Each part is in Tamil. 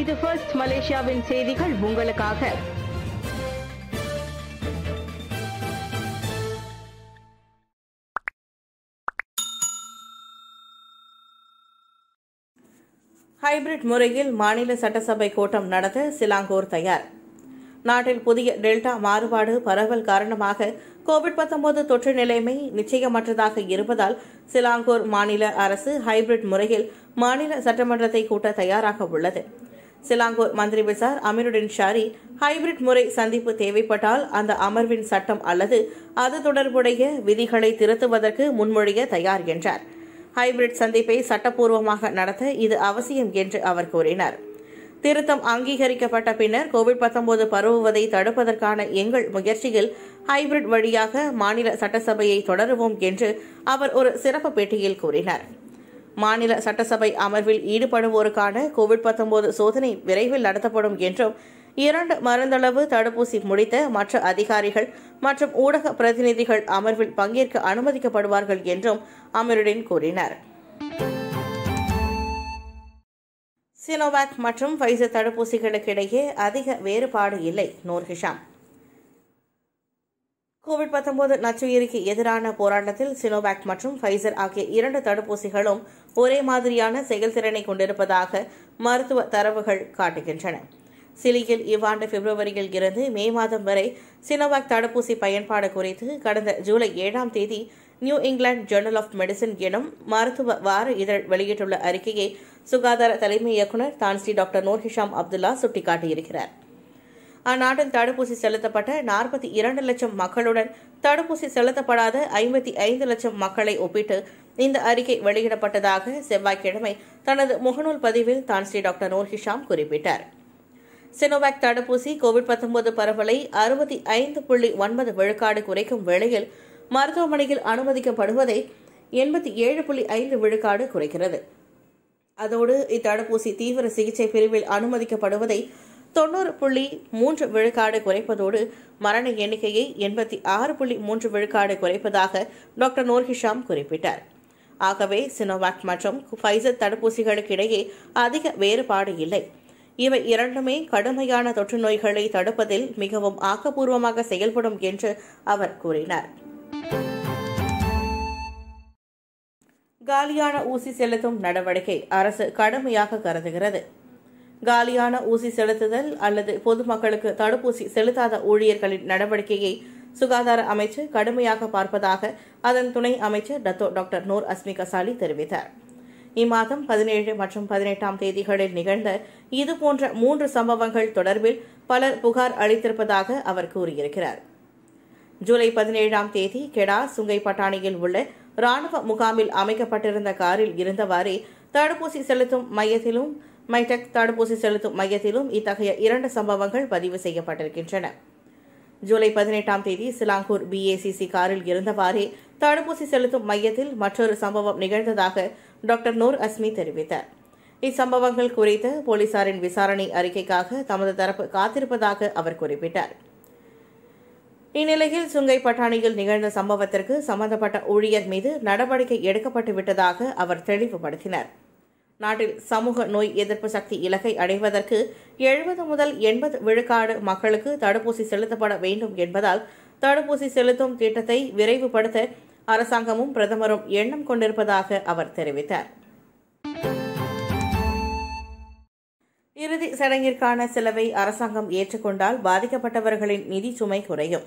இது ஃபர்ஸ்ட் மலேசியாவின் செய்திகள் உங்களுக்காக ஹைபிரிட் முறையில் மாநில சட்டசபை கூட்டம் நடத்த சிலாங்கூர் தயார் நாட்டில் புதிய டெல்டா மாறுபாடு பரவல் காரணமாக கோவிட் 19 தொற்று நிலைமை நிச்சயமற்றதாக இருப்பதால் சிலாங்கூர் மாநில அரசு ஹைபிரிட் முறையில் மாநில சட்டமன்றத்தை கூட்ட தயாராக உள்ளது சிலாங்கூர் மந்திரி விசார் அமீருடின் ஷாரி ஹைபிரிட் முறை சந்திப்பு தேவைப்பட்டால் அந்த அமர்வின் சட்டம் அல்லது அது தொடர்புடைய விதிகளை திருத்துவதற்கு முன்மொழிய தயார் என்றார் ஹைபிரிட் சந்திப்பை சட்டப்பூர்வமாக நடத்த இது அவசியம் என்று அவர் கூறினார் திருத்தம் அங்கீகரிக்கப்பட்ட பின்னர் கோவிட் 19 பரவுவதை தடுப்பதற்கான எங்கள் முயற்சியில் ஹைபிரிட் வழியாக மாநில சட்டசபையை தொடருவோம் என்று அவர் ஒரு சிறப்பு பேட்டியில் கூறினார் மாநில சட்டசபை அமர்வில் ஈடுபடுவோருக்கான கோவிட் 19 சோதனை விரைவில் நடத்தப்படும் என்றும் இரண்டு மருந்தளவு தடுப்பூசி முடித்த மற்ற அதிகாரிகள் மற்றும் ஊடக பிரதிநிதிகள் அமர்வில் பங்கேற்க அனுமதிக்கப்படுவார்கள் என்றும் அமருடன் கூறினார் சினோவாக் மற்றும் ஃபைசர் தடுப்பூசிகளுக்கு இடையே அதிக வேறுபாடு இல்லை நூர் ஹிஷாம் கோவிட் 19 நச்சுயிரிக்கு எதிரான போராட்டத்தில் சினோவாக் மற்றும் ஃபைசர் ஆகிய இரண்டு தடுப்பூசிகளும் ஒரே மாதிரியான செயல்திறனை கொண்டிருப்பதாக மருத்துவ தரவுகள் காட்டுகின்றன சிலியில் இவ்வாண்டு பிப்ரவரியில் இருந்து மே மாதம் வரை சினோவாக் தடுப்பூசி பயன்பாடு குறித்து கடந்த ஜூலை ஏழாம் தேதி New England Journal of Medicine எனும் மருத்துவ வார இதழ் வெளியிட்டுள்ள அறிக்கையை சுகாதார தலைமை இயக்குநர் Tan Sri doctor Noor Hisham Abdullah சுட்டிக்காட்டியிருக்கிறார் அந்நாட்டில் தடுப்பூசி செலுத்தப்பட்ட நாற்பத்தி இரண்டு லட்சம் மக்களுடன் தடுப்பூசி செலுத்தப்படாத ஐம்பத்தி ஐந்து லட்சம் மக்களை ஒப்பிட்டு இந்த அறிக்கை வெளியிடப்பட்டதாக செவ்வாய்க்கிழமை தனது முகநூல் பதிவில் தான்ஸ்ரீ டாக்டர் நூர் ஹிஷாம் குறிப்பிட்டார் சினோவாக் தடுப்பூசி கோவிட் 19 பரவலை அறுபத்தி ஐந்து புள்ளி ஒன்பது விழுக்காடு குறைக்கும் வேளையில் மருத்துவமனையில் அனுமதிக்கப்படுவதை எண்பத்தி ஏழு புள்ளி ஐந்து விழுக்காடு குறைக்கிறது அதோடு இத்தடுப்பூசி தீவிர சிகிச்சை பிரிவில் அனுமதிக்கப்படுவதை தொண்ணூறு புள்ளி மூன்று விழுக்காடு குறைப்பதோடு மரண எண்ணிக்கையை எண்பத்தி ஆறு புள்ளி மூன்று விழுக்காடு குறைப்பதாக டாக்டர் நூர் ஹிஷாம் குறிப்பிட்டார் ஆகவே சினோவாக் மற்றும் ஃபைசர் தடுப்பூசிகளுக்கு இடையே அதிக வேறுபாடு இல்லை இவை இரண்டுமே கடுமையான தொற்று நோய்களை தடுப்பதில் மிகவும் ஆக்கப்பூர்வமாக செயல்படும் என்று அவர் கூறினார் காலியான ஊசி செலுத்தும் நடவடிக்கை அரசு கடுமையாக கருதுகிறது காலியான ஊசி செலுத்துதல் அல்லது பொதுமக்களுக்கு தடுப்பூசி செலுத்தாத ஊழியர்களின் நடவடிக்கையை சுகாதார அமைச்சு கடுமையாக பார்ப்பதாக அதன் துணை அமைச்சர் Dato doctor Noor Azmi Ghazali தெரிவித்தார் இம்மாதம் பதினேழு மற்றும் பதினெட்டாம் தேதிகளில் நிகழ்ந்த இதுபோன்ற மூன்று சம்பவங்கள் தொடர்பில் பலர் புகார் அளித்திருப்பதாக அவர் கூறியிருக்கிறார் ஜூலை பதினேழாம் தேதி கெடா சுங்கை பட்டாணியில் உள்ள ராணுவ முகாமில் அமைக்கப்பட்டிருந்த காரில் இருந்தவாறே தடுப்பூசி செலுத்தும் மையத்திலும் மைடெக் தடுப்பூசி செலுத்தும் மையத்திலும் இத்தகைய இரண்டு சம்பவங்கள் பதிவு செய்யப்பட்டிருக்கின்றன ஜூலை பதினெட்டாம் தேதி சிலாங்கூர் பிஏசிசி காரில் இருந்தவாறே தடுப்பூசி செலுத்தும் மையத்தில் மற்றொரு சம்பவம் நிகழ்ந்ததாக டாக்டர் நூர் அஸ்மி தெரிவித்தார் இச்சம்பவங்கள் குறித்த போலீசாரின் விசாரணை அறிக்கைக்காக தமது தரப்பு காத்திருப்பதாக அவர் குறிப்பிட்டார் இந்நிலையில் சுங்கை பட்டாணியில் நிகழ்ந்த சம்பவத்திற்கு சம்பந்தப்பட்ட ஊழியர் மீது நடவடிக்கை எடுக்கப்பட்டு விட்டதாக அவர் தெளிவுபடுத்தினார் நாட்டில் சமூக நோய் எதிர்ப்பு சக்தி இலக்கை அடைவதற்கு எழுபது முதல் எண்பது விழுக்காடு மக்களுக்கு தடுப்பூசி செலுத்தப்பட வேண்டும் என்பதால் தடுப்பூசி செலுத்தும் திட்டத்தை விரைவுபடுத்த அரசாங்கமும் பிரதமரும் எண்ணம் கொண்டிருப்பதாக அவர் தெரிவித்தார் இறுதி சடங்கிற்கான செலவை அரசாங்கம் ஏற்றுக்கொண்டால் பாதிக்கப்பட்டவர்களின் நிதி சுமை குறையும்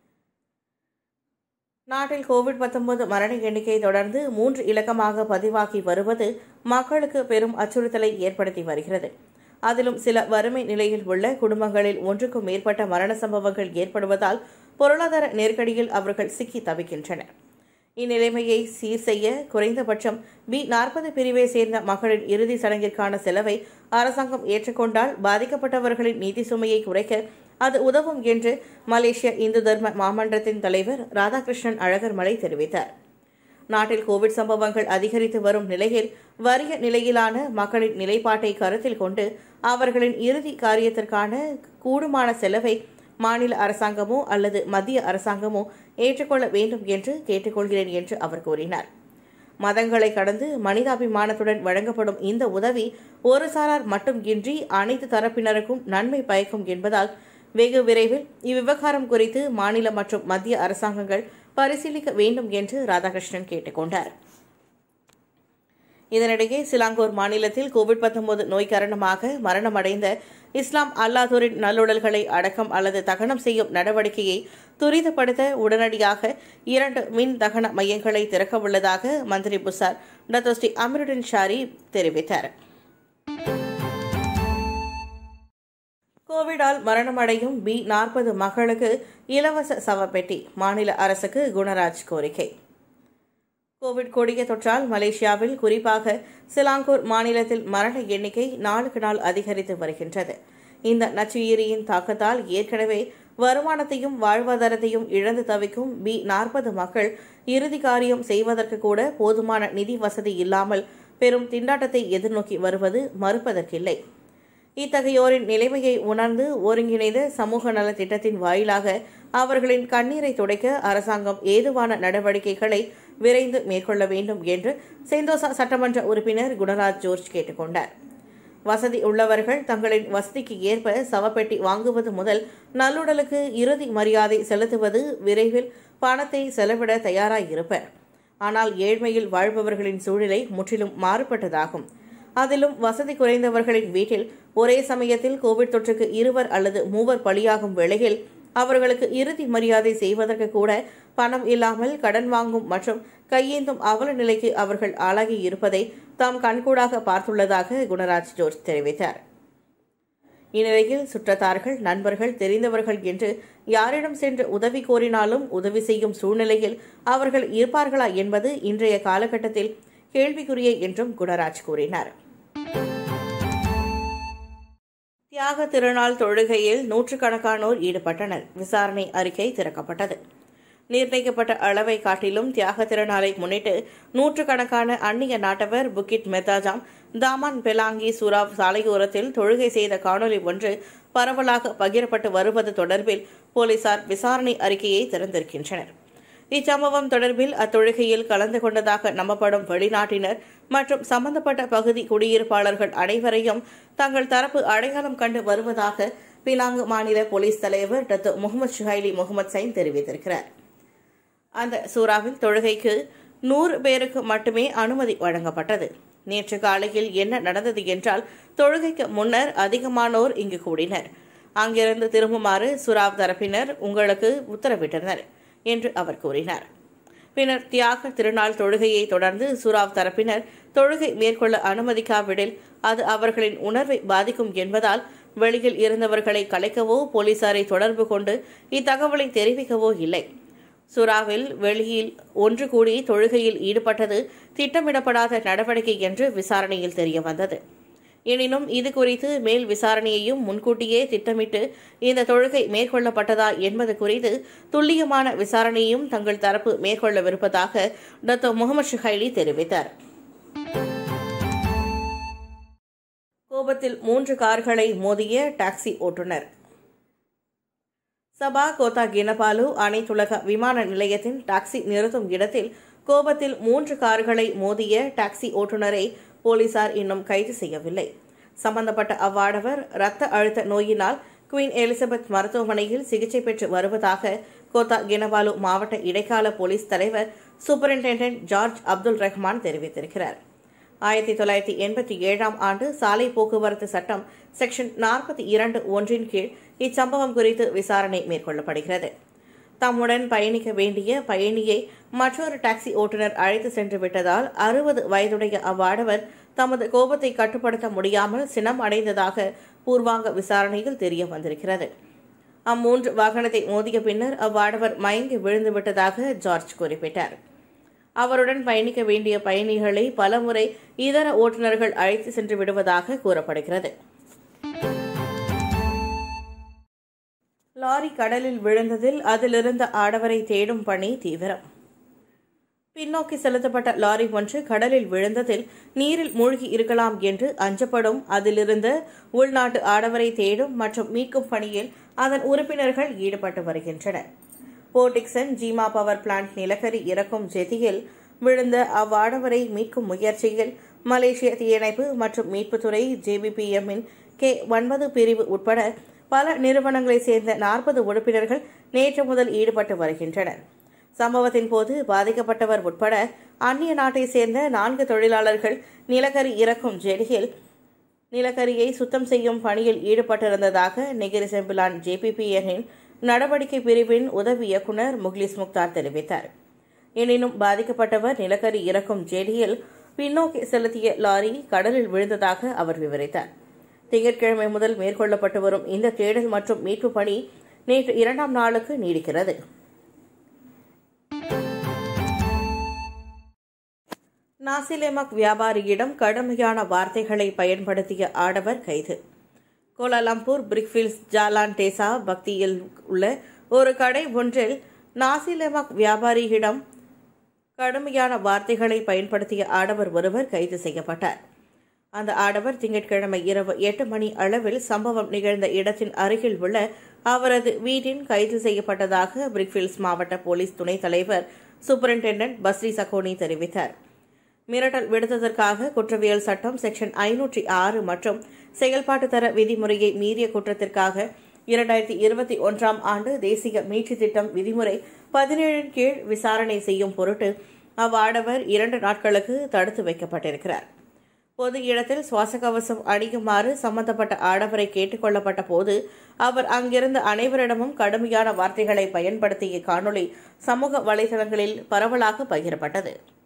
நாட்டில் கோவிட் 19 மரண எண்ணிக்கை தொடர்ந்து மூன்று இலக்கமாக பதிவாகி வருவது மக்களுக்கு பெரும் அச்சுறுத்தலை ஏற்படுத்தி வருகிறது அதிலும் சில வறுமை நிலையில் உள்ள குடும்பங்களில் ஒன்றுக்கும் மேற்பட்ட மரண சம்பவங்கள் ஏற்படுவதால் பொருளாதார நெருக்கடியில் அவர்கள் சிக்கி தவிக்கின்றனர் இந்நிலைமையை சீர் செய்ய குறைந்தபட்சம் பி நாற்பது பிரிவை சேர்ந்த மக்களின் இறுதி சடங்கிற்கான செலவை அரசாங்கம் ஏற்றுக்கொண்டால் பாதிக்கப்பட்டவர்களின் நிதி சுமையை குறைக்க அது உதவும் என்று மலேசிய இந்து தர்ம மாமன்றத்தின் தலைவர் ராதாகிருஷ்ணன் அழகர்மலை தெரிவித்தார் நாட்டில் கோவிட் சம்பவங்கள் அதிகரித்து வரும் நிலையில் வறிய நிலையிலான மக்களின் நிலைப்பாட்டை கருத்தில் கொண்டு அவர்களின் இறுதி காரியத்திற்கான கூடுமான செலவை மாநில அரசாங்கமோ அல்லது மத்திய அரசாங்கமோ ஏற்றுக்கொள்ள வேண்டும் என்று கேட்டுக்கொள்கிறேன் என்று அவர் கூறினார் மதங்களை கடந்து மனிதாபிமானத்துடன் வழங்கப்படும் இந்த உதவி ஒரு சாரார் மட்டும் இன்றி அனைத்து தரப்பினருக்கும் நன்மை பயக்கும் என்பதால் வெகு விரைவில் இவ்விவகாரம் குறித்து மாநில மற்றும் மத்திய அரசாங்கங்கள் பரிசீலிக்க வேண்டும் என்று ராதாகிருஷ்ணன் கேட்டுக்கொண்டார் இதனிடையே சிலாங்கூர் மாநிலத்தில் கோவிட் 19 நோய் காரணமாக மரணமடைந்த இஸ்லாம் அல்லாதோரின் நல்லுடல்களை அடக்கம் அல்லது தகனம் செய்யும் நடவடிக்கையை துரிதப்படுத்த உடனடியாக இரண்டு மின் தகன மையங்களை திறக்க உள்ளதாக மந்திரி புசார் டத்தோஸ்ரீ அமருடன் ஷாரி தெரிவித்தார் கோவிடால் மரணமடையும் பி நாற்பது மகளுக்கு இலவச சவப்பெட்டி மாநில அரசுக்கு குணராஜ் கோரிக்கை கோவிட் கொடிய தொற்றால் மலேசியாவில் குறிப்பாக சிலாங்கூர் மாநிலத்தில் மரண எண்ணிக்கை நாளுக்கு நாள் அதிகரித்து வருகின்றது இந்த நச்சுயிரியின் தாக்கத்தால் ஏற்கனவே வருமானத்தையும் வாழ்வாதாரத்தையும் இழந்து தவிக்கும் பி நாற்பது மக்கள் இறுதி காரியம் செய்வதற்கு கூட போதுமான நிதி வசதி இல்லாமல் பெரும் திண்டாட்டத்தை எதிர்நோக்கி வருவது மறுப்பதற்கில்லை இத்தகையோரின் நிலைமையை உணர்ந்து ஒருங்கிணைந்த சமூக நல திட்டத்தின் வாயிலாக அவர்களின் கண்ணீரை துடைக்க அரசாங்கம் ஏதுவான நடவடிக்கைகளை விரைந்து மேற்கொள்ள வேண்டும் என்று செந்தோசா சட்டமன்ற உறுப்பினர் குணராஜ் ஜோர்ஜ் கேட்டுக்கொண்டார் வசதி உள்ளவர்கள் தங்களின் வசதிக்கு ஏற்ப சவப்பெட்டி வாங்குவது முதல் நல்லுடலுக்கு இறுதி மரியாதை செலுத்துவது விரைவில் பணத்தை செலவிட தயாராயிருப்பர் ஆனால் ஏழ்மையில் வாழ்பவர்களின் சூழ்நிலை முற்றிலும் மாறுபட்டதாகும் அதிலும் வசதி குறைந்தவர்களின் வீட்டில் ஒரே சமயத்தில் கோவிட் தொற்றுக்கு இருவர் அல்லது மூவர் பலியாகும் வேளையில் அவர்களுக்கு இறுதி மரியாதை செய்வதற்கு கூட பணம் இல்லாமல் கடன் வாங்கும் மற்றும் கையேந்தும் அவல நிலைக்கு அவர்கள் ஆளாகி இருப்பதை தாம் கண்கூடாக பார்த்துள்ளதாக குணராஜ் ஜோர்ஜ் தெரிவித்தார் இந்நிலையில் சுற்றத்தார்கள் நண்பர்கள் தெரிந்தவர்கள் என்று யாரிடம் சென்று உதவி கோரினாலும் உதவி செய்யும் சூழ்நிலையில் அவர்கள் இருப்பார்களா என்பது இன்றைய காலகட்டத்தில் கேள்விக்குரிய என்றும் குணராஜ் கூறினார் தியாக திருநாள் தொழுகையில் நூற்றுக்கணக்கானோர் ஈடுபட்டனர் விசாரணை அறிக்கை திறக்கப்பட்டது நிர்ணயிக்கப்பட்ட அளவை காட்டிலும் தியாக திருநாளை முன்னிட்டு நூற்றுக்கணக்கான அந்நிய நாட்டவர் புக்கிட் மெத்தாஜாம் தாமான் பெலாங்கி சுராவ் சாலையோரத்தில் தொழுகை செய்த காணொலி ஒன்று பரவலாக பகிரப்பட்டு வருவது தொடர்பில் போலீசார் விசாரணை அறிக்கையை திறந்திருக்கின்றனர் இச்சம்பவம் தொடர்பில் அத்தொழுகையில் கலந்து கொண்டதாக நம்பப்படும் வெளிநாட்டினர் மற்றும் சம்பந்தப்பட்ட பகுதி குடியிருப்பாளர்கள் அனைவரையும் தங்கள் தரப்பு அடையாளம் கண்டு வருவதாக பினாங்கு மாநில போலீஸ் தலைவர் Datuk Mohamad Shuhaily Mohamad Zain தெரிவித்திருக்கிறார் அந்த சூறாவில் தொழுகைக்கு நூறு பேருக்கு மட்டுமே அனுமதி வழங்கப்பட்டது நேற்று காலையில் என்ன நடந்தது என்றால் தொழுகைக்கு முன்னர் அதிகமானோர் இங்கு கூடினர் அங்கிருந்து திரும்புமாறு சுராவ் தரப்பினர் உங்களுக்கு உத்தரவிட்டனர் என்று அவர் கூறினார் பின்னர் தியாக திருநாள் தொழுகையை தொடர்ந்து சுராவ் தரப்பினர் தொழுகை மேற்கொள்ள அனுமதிக்காவிடில் அது அவர்களின் உணர்வை பாதிக்கும் என்பதால் வெளியில் இருந்தவர்களை கலைக்கவோ போலீசாரை தொடர்பு கொண்டு இத்தகவலை தெரிவிக்கவோ இல்லை சுறாவில் வெளியில் ஒன்று கூடி தொழுகையில் ஈடுபட்டது திட்டமிடப்படாத நடவடிக்கை என்று விசாரணையில் தெரியவந்தது எனினும் இது குறித்து மேல் விசாரணையையும் முன்கூட்டியே திட்டமிட்டு இந்த தொழுகை மேற்கொள்ளப்பட்டதா என்பது குறித்து துல்லியமான விசாரணையும் தங்கள் தரப்பு மேற்கொள்ளவிருப்பதாக டத்தோ முகமது ஷுஹைலி தெரிவித்தார் கோபத்தில் மூன்று கார்களை மோதிய டாக்ஸி ஓட்டுநர் சபா கோத்தா கினபாலு அனைத்துலக விமான நிலையத்தின் டாக்ஸி நிறுத்தும் இடத்தில் கோபத்தில் மூன்று கார்களை மோதிய டாக்ஸி ஓட்டுநரை போலீசார் இன்னும் கைது செய்யவில்லை சம்பந்தப்பட்ட அவ்வாடவர் இரத்த அழுத்த நோயினால் குவீன் எலிசபெத் மருத்துவமனையில் சிகிச்சை பெற்று வருவதாக கோத்தா கினபாலு மாவட்ட இடைக்கால போலீஸ் தலைவர் சூப்பரிண்டென்டென்ட் ஜார்ஜ் அப்துல் ரஹ்மான் தெரிவித்திருக்கிறார் ஆயிரத்தி தொள்ளாயிரத்தி எண்பத்தி ஏழாம் ஆண்டு சாலை போக்குவரத்து சட்டம் செக்ஷன் நாற்பத்தி இரண்டு ஒன்றின் கீழ் இச்சம்பவம் குறித்து விசாரணை மேற்கொள்ளப்படுகிறது தம்முடன் பயணிக்க வேண்டிய பயணியை மற்றொரு டாக்ஸி ஓட்டுநர் அழைத்து சென்று விட்டதால் அறுபது வயதுடைய அவ்வாடவர் தமது கோபத்தை கட்டுப்படுத்த முடியாமல் சினம் அடைந்ததாக பூர்வாங்க விசாரணையில் தெரிய வந்திருக்கிறது அம்மூன்று வாகனத்தை மோதிய பின்னர் அவ்வாடவர் மயங்கி விழுந்து விட்டதாக ஜார்ஜ் குறிப்பிட்டார் அவருடன் பயணிக்க வேண்டிய பயணிகளை பலமுறை இதர ஓட்டுநர்கள் அழைத்து சென்று விடுவதாக கூறப்படுகிறது லாரி கடலில் விழுந்ததில் அதிலிருந்த ஆடவரை தேடும் பணி தீவிரம் பின்னோக்கி செலுத்தப்பட்ட லாரி ஒன்று கடலில் விழுந்ததில் நீரில் மூழ்கி இருக்கலாம் என்று அஞ்சப்படும் அதிலிருந்த உள்நாட்டு ஆடவரை தேடும் மற்றும் மீட்கும் பணியில் அதன் உறுப்பினர்கள் ஈடுபட்டு வருகின்றனர் போர்டிக்சன் ஜீமா பவர் பிளான்ட் நிலக்கரி இறக்கும் ஜெதியில் விழுந்த அவ்வாடவரை மீட்கும் முயற்சியில் மலேசிய தீயணைப்பு மற்றும் மீட்புத்துறை ஜேபிபிஎம்மின் கே ஒன்பது பிரிவு உட்பட பல நிறுவனங்களைச் சேர்ந்த நாற்பது உறுப்பினர்கள் நேற்று முதல் ஈடுபட்டு வருகின்றனர் சம்பவத்தின் போது பாதிக்கப்பட்டவர் உட்பட அந்நிய நாட்டைச் சேர்ந்த நான்கு தொழிலாளர்கள் நிலக்கரி இறக்கும் ஜெடியில் நிலக்கரியை சுத்தம் செய்யும் பணியில் ஈடுபட்டிருந்ததாக நெகிரி செம்பிலான் ஜேபிபிஎனின் நடவடிக்கை பிரிவின் உதவி இயக்குநர் முக்லிஸ் முக்தார் தெரிவித்தார் எனினும் பாதிக்கப்பட்டவர் நிலக்கரி இறக்கும் ஜேடியில் பின்னோக்கி செலுத்திய லாரி கடலில் விழுந்ததாக அவர் விவரித்தார் திங்கட்கிழமை முதல் மேற்கொள்ளப்பட்டு வரும் இந்த தேடல் மற்றும் மீட்பு பணி நேற்று இரண்டாம் நாளுக்கு நீடிக்கிறது நாசிலேமக் வியாபாரியிடம் கடுமையான வார்த்தைகளை பயன்படுத்திய ஆடவர் கைது கோலாலம்பூர் பிரிக்ஃபீல்ட்ஸ் ஜாலான் டேசா பக்தியில் உள்ள ஒரு கடை ஒன்றில் நாசிலேமக் வியாபாரியிடம் கடுமையான வார்த்தைகளை பயன்படுத்திய ஆடவர் ஒருவர் கைது செய்யப்பட்டார் அந்த ஆடவர் திங்கட்கிழமை இரவு எட்டு மணி அளவில் சம்பவம் நிகழ்ந்த இடத்தின் அருகில் உள்ள அவரது வீட்டின் கைது செய்யப்பட்டதாக பிரிக்ஃபீல்ட்ஸ் மாவட்ட போலீஸ் துணைத் தலைவர் சூப்பரிண்டென்டென்ட் பஸ்ரி சகோனி தெரிவித்தார் மிரட்டல் விடுத்ததற்காக குற்றவியல் சட்டம் செக்ஷன் ஐநூற்றி ஆறு மற்றும் செயல்பாட்டு தர விதிமுறையை மீறிய குற்றத்திற்காக இரண்டாயிரத்தி இருபத்தி ஒன்றாம் ஆண்டு தேசிய மீட்சி திட்டம் விதிமுறை பதினேழின் கீழ் விசாரணை செய்யும் பொருட்டு அவ்வாடவர் இரண்டு நாட்களுக்கு தடுத்து வைக்கப்பட்டிருக்கிறார் பொது இடத்தில் சுவாச கவசம் அணியுமாறு சம்பந்தப்பட்ட ஆடவரை கேட்டுக்கொள்ளப்பட்ட போது அவர் அங்கிருந்த அனைவரிடமும் கடுமையான வார்த்தைகளை பயன்படுத்திய காணொளி சமூக வலைதளங்களில் பரவலாக பகிரப்பட்டது